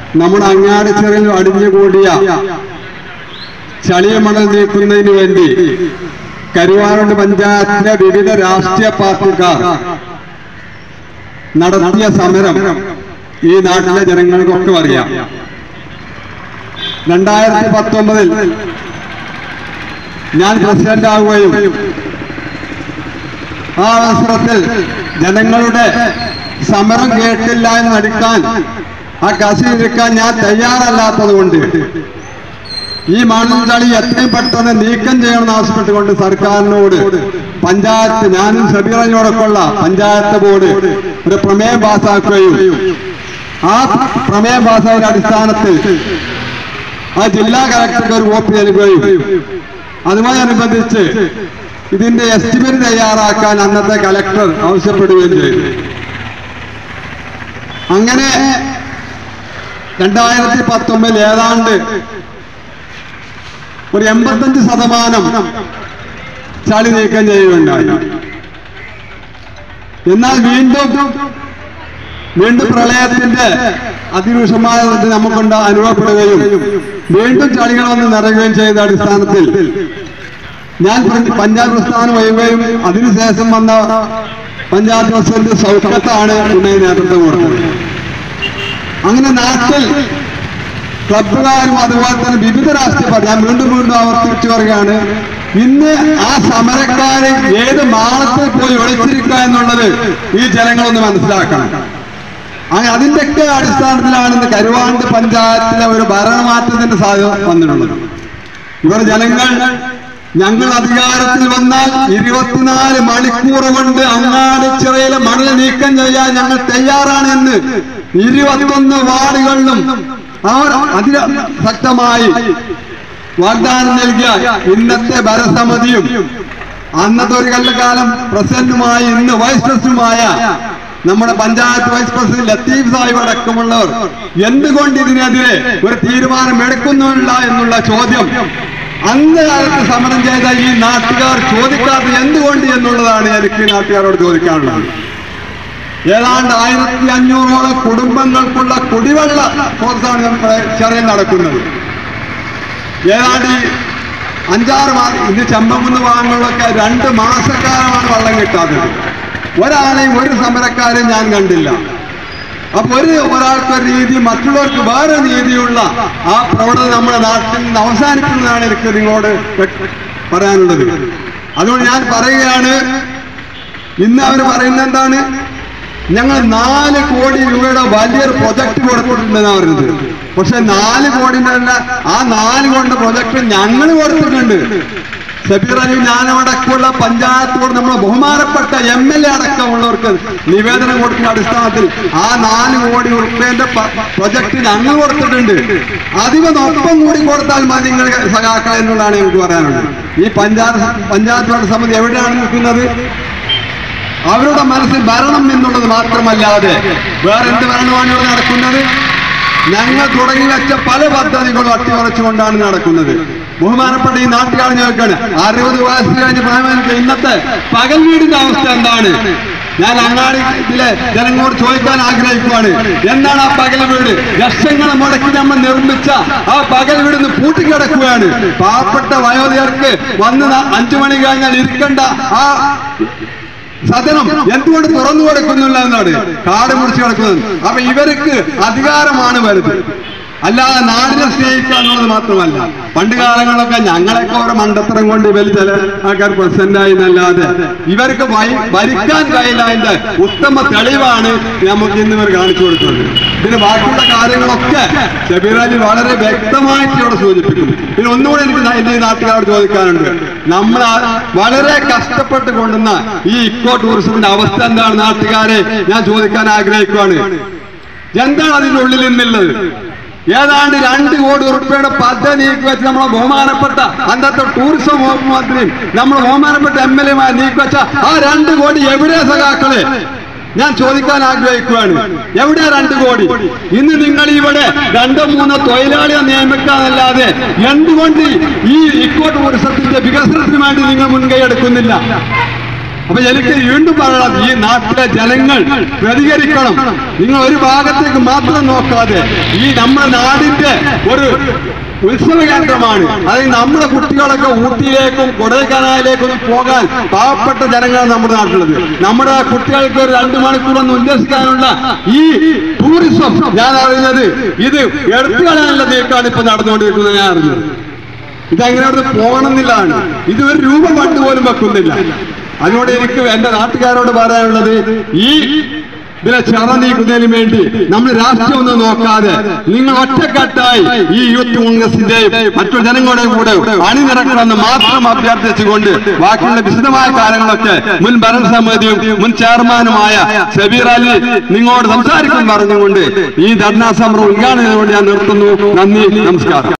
നമ്മുടെ അങ്ങാടിച്ചിറയിൽ അടിഞ്ഞുകൂടിയ ചളിയ മണൽ നീക്കുന്നതിന് വേണ്ടി കരുവാറുണ്ട് പഞ്ചായത്തിലെ വിവിധ രാഷ്ട്രീയ പാർട്ടിക്കാർ നടത്തിയ സമരം ഈ നാട്ടിലെ ജനങ്ങൾക്കൊക്കെ അറിയാം രണ്ടായിരത്തി പത്തൊമ്പതിൽ ഞാൻ പ്രസിഡന്റ് ആവുകയും ആ അവസരത്തിൽ ജനങ്ങളുടെ സമരം കേട്ടില്ല എന്ന് നടിക്കാൻ ആ കസിയിരിക്കാൻ ഞാൻ തയ്യാറല്ലാത്തത് കൊണ്ട് ഈ മണൽ ചളി എത്രയും പെട്ടെന്ന് നീക്കം ചെയ്യണമെന്ന് ആവശ്യപ്പെട്ടുകൊണ്ട് സർക്കാരിനോട് പഞ്ചായത്ത് ഞാനും ഷബീറിനോടൊക്കെയുള്ള പഞ്ചായത്ത് ബോർഡ് ഒരു പ്രമേയം പാസാക്കുകയും ആ പ്രമേയം പാസ്സായ അടിസ്ഥാനത്തിൽ ആ ജില്ലാ കലക്ടർക്ക് ഒരു കോപ്പി നൽകുകയും അതുമായി അനുബന്ധിച്ച് ഇതിന്റെ എസ്റ്റിമേറ്റ് തയ്യാറാക്കാൻ അന്നത്തെ കലക്ടർ ആവശ്യപ്പെടുകയും ചെയ്തു അങ്ങനെ രണ്ടായിരത്തി പത്തൊമ്പതിൽ ഏതാണ്ട് ഒരു എൺപത്തഞ്ച് ശതമാനം ചളി നീക്കം ചെയ്യുകയുണ്ടായി എന്നാൽ വീണ്ടും വീണ്ടും പ്രളയത്തിന്റെ അതിരൂക്ഷമായ ഇത് നമുക്കുണ്ട് അനുഭവപ്പെടുകയും വീണ്ടും ചളികൾ വന്ന് നിറയുകയും ചെയ്ത അടിസ്ഥാനത്തിൽ ഞാൻ പ്ര- പഞ്ചായത്ത് പ്രസ്ഥാനം വഹിക്കുകയും അതിനുശേഷം വന്ന പഞ്ചായത്ത് പ്രസിഡന്റ് സൗഖ്യത്താണ് പിന്നെ നേതൃത്വം കൊടുത്തത് അങ്ങനെ നാട്ടിൽ ക്ലബുകാരും അതുപോലെ തന്നെ വിവിധ രാഷ്ട്രീയ പാർട്ടി ഞാൻ വീണ്ടും വീണ്ടും ആവർത്തിച്ചു പറയുകയാണ് ഇന്ന് ആ സമരക്കാരെ ഏത് മാളത്തിൽ പോയി ഒളിച്ചിരിക്കുക എന്നുള്ളത് ഈ ജനങ്ങളൊന്ന് മനസ്സിലാക്കണം അങ്ങനെ അതിന്റെയൊക്കെ അടിസ്ഥാനത്തിലാണ് ഇന്ന് കരുവാണ്ട് പഞ്ചായത്തിലെ ഒരു ഭരണമാറ്റത്തിന്റെ സാധ്യത വന്നിട്ടുള്ളത് ഇവർ ജനങ്ങൾ ഞങ്ങൾ അധികാരത്തിൽ വന്നാൽ ഇരുപത്തിനാല് മണിക്കൂർ കൊണ്ട് അങ്ങാടിച്ചിറയിലെ മണൽ നീക്കം ചെയ്യാൻ ഞങ്ങൾ തയ്യാറാണ് എന്ന് ഇരുപത്തൊന്ന് വാർഡുകളിലും അവർ അതിശക്തമായി വാഗ്ദാനം നൽകിയ ഇന്നത്തെ ഭരസമിതിയും അന്നത്തെ ഒരു കൊല്ലക്കാലം പ്രസിഡന്റുമായി ഇന്ന് വൈസ് പ്രസിഡന്റുമായ നമ്മുടെ പഞ്ചായത്ത് വൈസ് പ്രസിഡന്റ് ലത്തീഫ് സാഹിബ് അടക്കമുള്ളവർ എന്തുകൊണ്ട് ഇതിനെതിരെ ഒരു തീരുമാനം എടുക്കുന്നില്ല എന്നുള്ള ചോദ്യം അന്ന് കാലത്ത് സമരം ചെയ്ത ഈ നാട്ടുകാർ ചോദിക്കാത്തത് എന്തുകൊണ്ട് എന്നുള്ളതാണ് എനിക്ക് ഈ നാട്ടുകാരോട് ചോദിക്കാനുള്ളത് ഏതാണ്ട് ആയിരത്തി അഞ്ഞൂറോളം കുടുംബങ്ങൾക്കുള്ള കുടിവെള്ള സ്രോതസ്സാണ് നമ്മുടെ ചെറിയ നടക്കുന്നത് ഏതാണ്ട് ഈ അഞ്ചാറ് മാസം ഇത് ചെമ്പകുന്ന് ഭാഗങ്ങളിലൊക്കെ രണ്ട് മാസക്കാലമാണ് വെള്ളം കിട്ടാത്തത് ഒരാളെയും ഒരു സമരക്കാരെയും ഞാൻ കണ്ടില്ല അപ്പൊ ഒരു ഒരാൾക്ക് ഒരു രീതി മറ്റുള്ളവർക്ക് വേറെ രീതിയുള്ള ആ പ്രവണത നമ്മുടെ നാട്ടിൽ നിന്ന് അവസാനിക്കുന്നതാണ് എനിക്ക് നിങ്ങളോട് പറയാനുള്ളത് അതുകൊണ്ട് ഞാൻ പറയുകയാണ് ഇന്ന് അവർ പറയുന്നത് എന്താണ് ഞങ്ങൾ നാല് കോടി രൂപയുടെ വലിയൊരു പ്രൊജക്ട് കൊടുത്തിട്ടുണ്ടെന്നാണ് പറയുന്നത് പക്ഷെ നാല് കോടിന്റെ അല്ല ആ നാല് കോടിന്റെ പ്രൊജക്ട് ഞങ്ങൾ കൊടുത്തിട്ടുണ്ട് ഷബീർ അലി ഞാനടക്കമുള്ള പഞ്ചായത്തോട് നമ്മൾ ബഹുമാനപ്പെട്ട എം എൽ എ അടക്കമുള്ളവർക്ക് നിവേദനം കൊടുക്കുന്ന അടിസ്ഥാനത്തിൽ ആ നാല് കോടി ഉറുപ്പ്യന്റെ പ്രൊജക്ട് ഞങ്ങൾ കൊടുത്തിട്ടുണ്ട് അതിനൊപ്പം കൂടി കൊടുത്താൽ മതി നിങ്ങൾ സഹാക്ക എന്നുള്ളതാണ് എനിക്ക് പറയാനുള്ളത് ഈ പഞ്ചായത്ത് പഞ്ചായത്ത് ഭരണ സമിതി എവിടെയാണ് നിൽക്കുന്നത് അവരുടെ മനസ്സിൽ ഭരണം എന്നുള്ളത് മാത്രമല്ലാതെ വേറെന്ത് ഭരണമാണ് ഇവിടെ നടക്കുന്നത് ഞങ്ങൾ തുടങ്ങി വെച്ച പല പദ്ധതികളും അട്ടിമറിച്ചുകൊണ്ടാണ് നടക്കുന്നത് ബഹുമാനപ്പെട്ട ഈ നാട്ടുകാർ ഞങ്ങൾക്കാണ് അറുപത് വയസ്സ് കഴിഞ്ഞ് പ്രായമായിട്ട് ഇന്നത്തെ പകൽ വീടിന്റെ അവസ്ഥ എന്താണ് ഞാൻ അങ്ങാടിയിലെ ജനങ്ങളോട് ചോദിക്കാൻ ആഗ്രഹിക്കുവാണ് എന്താണ് ആ പകൽ വീട് ലക്ഷങ്ങൾ മുടക്കി നമ്മൾ നിർമ്മിച്ച ആ പകൽ വീട് ഇന്ന് പൂട്ടിക്കിടക്കുകയാണ് പാവപ്പെട്ട വയോധികർക്ക് വന്ന് ന- അഞ്ചു മണി കഴിഞ്ഞാൽ ഇരിക്കേണ്ട ആ സദനം എന്തുകൊണ്ട് തുറന്നു കൊടുക്കുന്നില്ല എന്നാണ് കാട് മുറിച്ച് കിടക്കുന്നത് അപ്പൊ ഇവർക്ക് അധികാരമാണ് വരുന്നത് അല്ലാതെ നാടിനെ സ്നേഹിക്കുക എന്നുള്ളത് മാത്രമല്ല പണ്ട് കാലങ്ങളിലൊക്കെ ഞങ്ങളൊക്കെ ഓരോ മണ്ടത്തരം കൊണ്ട് ഇവർ ചില ആൾക്കാർ പ്രസന്റ് ആയി എന്നല്ലാതെ ഇവർക്ക് വൈ- ഭരിക്കാൻ കഴിയില്ല അതിന്റെ ഉത്തമ തെളിവാണ് നമുക്ക് ഇന്ന് ഇവർ കാണിച്ചു കൊടുക്കുന്നത് പിന്നെ ബാക്കിയുള്ള കാര്യങ്ങളൊക്കെ ഷബീർ അലി വളരെ വ്യക്തമായിട്ട് ഇവിടെ സൂചിപ്പിക്കുന്നു പിന്നെ ഒന്നുകൂടെ എനിക്ക് ന- എന്റെ ഈ നാട്ടുകാരോട് ചോദിക്കാനുണ്ട് നമ്മൾ ആ- വളരെ കഷ്ടപ്പെട്ട് കൊണ്ടുവന്ന ഈ ഇക്കോ ടൂറിസത്തിന്റെ അവസ്ഥ എന്താണ് നാട്ടുകാരെ ഞാൻ ചോദിക്കാൻ ആഗ്രഹിക്കുവാണ് എന്താണ് അതിന്റെ ഉള്ളിൽ നിന്നുള്ളത് ഏതാണ്ട് രണ്ട് കോടി ഉറുപ്പിയുടെ പദ്ധതി നീക്കി വെച്ച് നമ്മളെ ബഹുമാനപ്പെട്ട അന്നത്തെ ടൂറിസം വകുപ്പ് മന്ത്രിയും നമ്മൾ ബഹുമാനപ്പെട്ട എം എൽ എമാർ നീക്കി വെച്ച ആ രണ്ട് കോടി എവിടെ സഖാക്കളെ ഞാൻ ചോദിക്കാൻ ആഗ്രഹിക്കുകയാണ് എവിടെ രണ്ട് കോടി ഇന്ന് നിങ്ങൾ ഇവിടെ രണ്ടോ മൂന്നോ തൊഴിലാളിയെ നിയമിക്കാന്നല്ലാതെ എന്തുകൊണ്ട് ഈ ഇക്കോ ടൂറിസത്തിന്റെ വികസനത്തിന് വേണ്ടി നിങ്ങൾ മുൻകൈ എടുക്കുന്നില്ല അപ്പൊ എനിക്ക് വീണ്ടും പറയണം ഈ നാട്ടിലെ ജനങ്ങൾ പ്രതികരിക്കണം നിങ്ങൾ ഒരു ഭാഗത്തേക്ക് മാത്രം നോക്കാതെ ഈ നമ്മുടെ നാടിന്റെ ഒരു ഉത്സവ കേന്ദ്രമാണ് അതായത് നമ്മുടെ കുട്ടികളൊക്കെ ഊട്ടിയിലേക്കും കൊടൈക്കനാലിലേക്കും പോകാൻ പാവപ്പെട്ട ജനങ്ങളാണ് നമ്മുടെ നാട്ടിലുള്ളത് നമ്മുടെ കുട്ടികൾക്ക് ഒരു രണ്ടു മണിക്കൂറൊന്നും ഉല്ലസിക്കാനുള്ള ഈ ടൂറിസം ഞാൻ അറിയുന്നത് ഇത് എടുത്തു കളയാനുള്ള നീക്കമാണ് ഇപ്പൊ നടന്നുകൊണ്ടിരിക്കുന്നത് ഞാൻ അറിഞ്ഞത് ഇതങ്ങനെ അവിടെ പോകണമെന്നില്ലാണ് ഇത് ഒരു രൂപ ഫണ്ട് പോലും വെക്കുന്നില്ല അതിനോട് എനിക്ക് എന്റെ നാട്ടുകാരോട് പറയാനുള്ളത് ഈ ഇതിനെ ചെറ നീക്കുന്നതിന് വേണ്ടി നമ്മൾ രാഷ്ട്രീയം ഒന്നും നോക്കാതെ നിങ്ങൾ ഒറ്റക്കെട്ടായി ഈ യൂത്ത് കോൺഗ്രസിന്റെയും മറ്റു ജനങ്ങളുടെയും കൂടെ അണിനിരക്കണമെന്ന് മാത്രം അഭ്യർത്ഥിച്ചുകൊണ്ട് ബാക്കിയുള്ള വിശദമായ കാര്യങ്ങളൊക്കെ മുൻ ഭരണസമിതിയും മുൻ ചെയർമാനുമായ സബീർ അലി നിങ്ങളോട് സംസാരിക്കാൻ പറഞ്ഞുകൊണ്ട് ഈ ധർണാ സമരം ഉദ്ഘാടനം ചെയ്തുകൊണ്ട് ഞാൻ നിർത്തുന്നു നന്ദി നമസ്കാരം